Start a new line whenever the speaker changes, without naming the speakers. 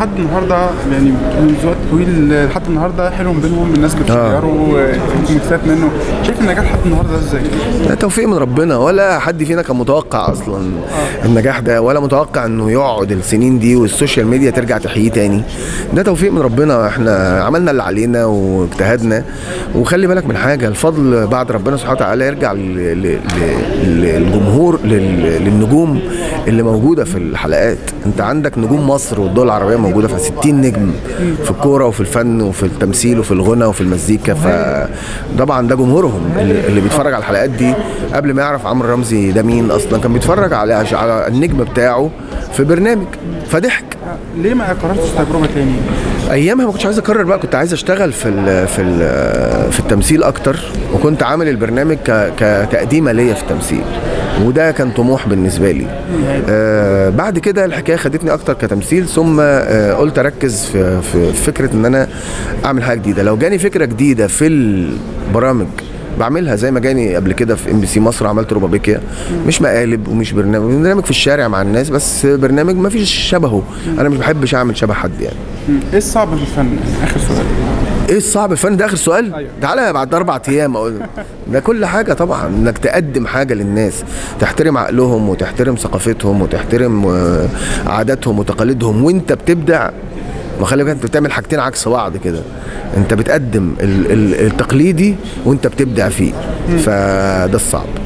لحد النهارده يعني من وقت طويل لحد النهارده حلم بينهم الناس بتشيروا كوميكسات منه شايف النجاح لحد النهارده ازاي؟
ده توفيق من ربنا ولا حد فينا كان متوقع اصلا النجاح ده ولا متوقع انه يقعد السنين دي والسوشيال ميديا ترجع تحييه تاني ده توفيق من ربنا احنا عملنا اللي علينا واجتهدنا وخلي بالك من حاجه الفضل بعد ربنا سبحانه وتعالى يرجع ل- ل- ل- للجمهور لل- للنجوم اللي موجوده في الحلقات انت عندك نجوم مصر والدول العربيه موجوده في 60 نجم في الكوره وفي الفن وفي التمثيل وفي الغنى وفي المزيكا فطبعا ده جمهورهم اللي اللي بيتفرج على الحلقات دي قبل ما يعرف عمرو رمزي ده مين اصلا كان بيتفرج على على النجم بتاعه في برنامج فضحك
ليه ما قررتش تجربه تاني؟
ايامها ما كنتش عايز اكرر بقى كنت عايز اشتغل في ال في ال في التمثيل اكتر وكنت عامل البرنامج ك- كتقديمه ليا في التمثيل وده كان طموح بالنسبه لي آه بعد كده الحكايه خدتني اكتر كتمثيل ثم آه قلت اركز في, في فكره ان انا اعمل حاجه جديده لو جاني فكره جديده في البرامج بعملها زي ما جاني قبل كده في ام بي سي مصر عملت روبابيكيا مش مقالب ومش برنامج برنامج في الشارع مع الناس بس برنامج ما فيش شبهه انا مش بحبش اعمل شبه حد يعني
ايه الصعب في الفن؟ اخر سؤال
ايه الصعب الفن ده اخر سؤال
أيوة.
تعالى بعد اربع ايام اقول ده كل حاجه طبعا انك تقدم حاجه للناس تحترم عقلهم وتحترم ثقافتهم وتحترم آه، عاداتهم وتقاليدهم وانت بتبدع ما خلي بالك انت بتعمل حاجتين عكس بعض كده انت بتقدم ال- ال- التقليدي وانت بتبدع فيه فده الصعب